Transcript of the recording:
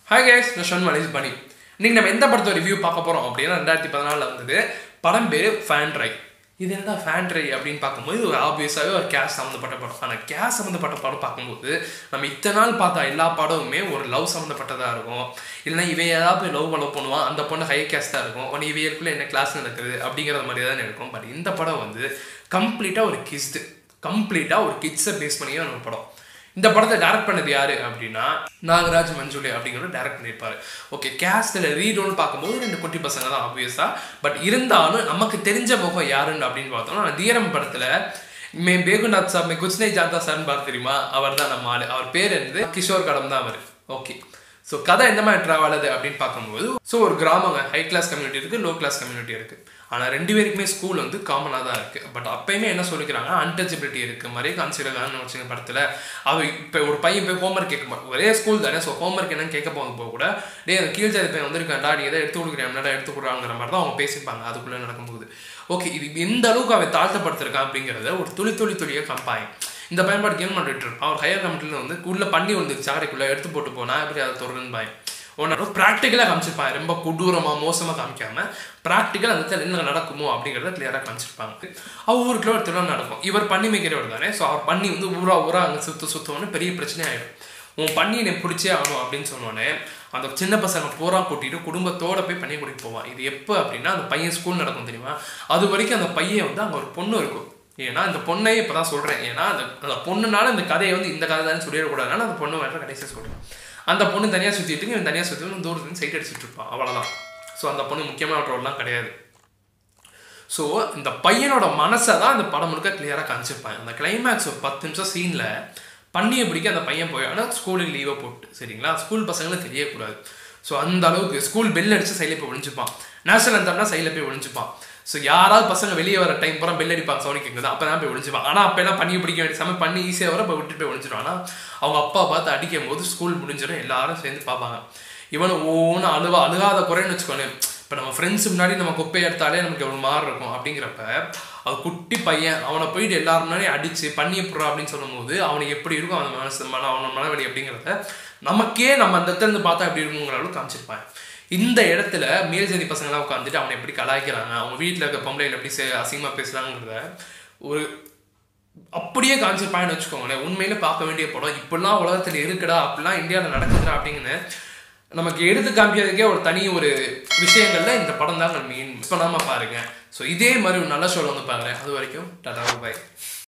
hi guys நான் ஷன் மலேஷ் பனி இன்னைக்கு நம்ம எந்த படத்தை ரிவ்யூ பார்க்க போகிறோம் அப்படின்னா ரெண்டாயிரத்தி பதினாலில் வந்தது படம் பேர் ஃபேண்ட்ரை இது என்னடா ஃபேண்ட்ரை அப்படின்னு பார்க்கும்போது இது ஒரு ஆப்வியஸாகவே ஒரு கேஸ் சம்மந்தப்பட்ட படம் ஆனால் கேஸ் சம்மந்தப்பட்ட படம் பார்க்கும்போது நம்ம இத்தனை நாள் பார்த்த எல்லா படமுமே ஒரு லவ் சம்மந்தப்பட்டதாக இருக்கும் இல்லைன்னா இவன் ஏதாவது போய் லவ் லவ் பண்ணுவான் அந்த பொண்ணு ஹை கேஸ்டாக இருக்கும் உடனே இவையருக்குள்ள என்ன கிளாஸ் நடக்குது அப்படிங்கிற மாதிரி தான் இருக்கும் பட் இந்த படம் வந்து கம்ப்ளீட்டாக ஒரு கிஸ்டு கம்ப்ளீட்டாக ஒரு கிட்ஸை பேஸ் பண்ணியே ஒரு படம் இந்த படத்தை டைரக்ட் பண்ணது யாரு அப்படின்னா நாகராஜ் மஞ்சுளி அப்படிங்கிறத டைரக்ட் பண்ணியிருப்பாரு ஓகே கேஸ்டில் ரீடோன்னு பார்க்கும்போது ரெண்டு குட்டி பசங்க தான் ஆப்வியஸா பட் இருந்தாலும் நமக்கு தெரிஞ்ச முகம் யாருன்னு அப்படின்னு பார்த்தோம்னா தீரம் படத்துல மே பேகுநாத் சார் மே குச்னை ஜாதா சார்னு பார்த்து தெரியுமா அவர் தான் நம்ம ஆளு அவர் பேர் இருந்து கிஷோர் கடம் தான் அவர் ஓகே ஸோ கதை எந்த மாதிரி ட்ராவல் ஆகுது அப்படின்னு பார்க்கும்போது ஸோ ஒரு கிராமங்க ஹை கிளாஸ் கம்யூனிட்டி இருக்குது லோ கிளாஸ் கம்யூனிட்டி இருக்குது ஆனால் ரெண்டு பேருக்குமே ஸ்கூல் வந்து காமனாக தான் இருக்குது பட் அப்பயுமே என்ன சொல்லிக்கிறாங்க அன்டச்சபிலிட்டி இருக்குது மாதிரி கன்சிடரான்னு வச்சுங்க படத்தில் அவ இப்போ ஒரு பையன் போய் ஹோம்ஒர்க் கேட்க மாட்டோம் ஒரே ஸ்கூல் தானே ஸோ ஹோம்ஒர்க் என்னன்னு கேட்க போக போக கூட டே அந்த கீழ் ஜாதி பையன் வந்திருக்காண்டா நீ எதை எடுத்து கொடுக்குறேன் என்னடா எடுத்து கொடுறாங்கிற மாதிரி தான் அவங்க பேசிப்பாங்க அதுக்குள்ளே நடக்கும்போது ஓகே இது எந்த அளவுக்கு அவன் தாழ்த்தப்படுத்திருக்கான் அப்படிங்கிறத ஒரு துளி துளி துளியாக காம்பாங்க இந்த பயன்பாடு கேம் பண்ணிட்டு இருப்பான் அவர் ஹையர் கமிட்டியில் வந்து உள்ள பண்ணி வந்து சாக்கடைக்குள்ளே எடுத்து போட்டு போனா எப்படி அதை தொடருன்னு பாயம் ஒன்று ப்ராக்டிக்கலாக காமிச்சிருப்பாங்க ரொம்ப கொடூரமாக மோசமாக காமிக்காம ப்ராக்டிக்கல் அந்த இடத்துல என்ன நடக்குமோ அப்படிங்கிறத கிளியராக காமிச்சிருப்பாங்க அவர் ஒரு கிலோ திருவிழா நடக்கும் இவர் பண்ணி வைக்கிறவர் தானே ஸோ அவர் பண்ணி வந்து ஊரா ஊரா அங்கே சுத்த சுத்தம்னு பெரிய பிரச்சனை ஆகிடும் உன் பண்ணி என்னை பிடிச்சே ஆகணும் அப்படின்னு சொன்னோடனே அந்த சின்ன பசங்க பூரா கூட்டிட்டு குடும்பத்தோட போய் பண்ணி குடிக்க போவான் இது எப்போ அப்படின்னா அந்த பையன் ஸ்கூல் நடக்கும் தெரியுமா அது வரைக்கும் அந்த பையன் வந்து அங்கே ஒரு பொண்ணு இருக்கும் ஏன்னா இந்த பொண்ணை இப்போ தான் சொல்கிறேன் ஏன்னா அந்த அந்த பொண்ணுனால இந்த கதையை வந்து இந்த கதை தானே சொல்லிடக்கூடாதுனால அந்த பொண்ணு வேற கடைசியாக சொல்கிறேன் அந்த பொண்ணு தனியாக சுற்றிட்டு இவன் தனியாக சுற்றி தூரத்துலேருந்து சைட் அடிச்சுட்டு இருப்பான் அவ்வளோதான் ஸோ அந்த பொண்ணு முக்கியமான ரோல்லாம் கிடையாது ஸோ இந்த பையனோட மனசை தான் அந்த படம் முழுக்க கிளியராக காமிச்சிருப்பாங்க அந்த கிளைமேக்ஸ் ஒரு பத்து நிமிஷம் சீனில் பண்ணியை பிடிக்க அந்த பையன் போய் ஆனால் ஸ்கூலுக்கு லீவை போட்டு சரிங்களா ஸ்கூல் பசங்களுக்கு தெரியக்கூடாது ஸோ அந்த அளவுக்கு ஸ்கூல் பெல் அடிச்சு சைடில் போய் ஒழிஞ்சுப்பான் நேஷனல் அந்தம்னா சைடில் போய் ஒழிஞ்சுப்பான் ஸோ யாராவது பசங்க வெளியே வர டைம் பூரா பெல் அடிப்பாங்க சவுண்ட் கேட்குது அப்போ தான் போய் ஒழிஞ்சுப்பான் ஆனால் அப்போ எல்லாம் பண்ணி பிடிக்க வேண்டிய சமயம் பண்ணி ஈஸியாக வர போய் விட்டு போய் ஒழிஞ்சிடும் ஆனால் அவங்க அப்பா பார்த்து அடிக்கும் போது ஸ்கூல் முடிஞ்சிடும் எல்லாரும் சேர்ந்து பார்ப்பாங்க இவனு ஒவ்வொன்று அழுவா அழுகாத குறைன்னு வச்சுக்கோங்க இப்போ நம்ம ஃப்ரெண்ட்ஸ் முன்னாடி நம்ம குப்பை எடுத்தாலே நமக்கு எவ்வளோ மாறு இருக்கும் அப்படிங்கிறப்ப அது குட்டி பையன் அவனை போயிட்டு எல்லாரும் முன்னாடி அடிச்சு பண்ணி போடுறா அப்படின்னு சொல்லும்போது அவனுக்கு எப்படி இருக்கும் அவன் மனசு மன அவனோட மனவெளி அப்படிங்கிறத நமக்கே நம்ம அந்த இடத்துல இருந்து பார்த்தா எப்படி இருக்குங்கிற அளவுக்கு காமிச்சிருப்பான் இந்த இடத்துல மேல் ஜாதி பசங்களாம் உட்காந்துட்டு அவனை எப்படி கலாய்க்கிறாங்க அவங்க வீட்டில் இருக்க பொம்பளைகள் எப்படி அசிங்கமாக பேசுகிறாங்கிறத ஒரு அப்படியே காமிச்சிருப்பாங்கன்னு வச்சுக்கோங்களேன் உண்மையில பார்க்க வேண்டிய படம் இப்படிலாம் உலகத்தில் இருக்குடா அப்படிலாம் இந்தியாவில் நடக்குதுடா அப்படின்னு நமக்கு எடுத்து காமிக்கிறதுக்கே ஒரு தனி ஒரு விஷயங்கள்ல இந்த படம் தான் மெயின் மிஸ் பண்ணாமல் பாருங்க ஸோ இதே மாதிரி ஒரு நல்ல ஷோவில் வந்து பாருங்க அது வரைக்கும் டாடா பாய்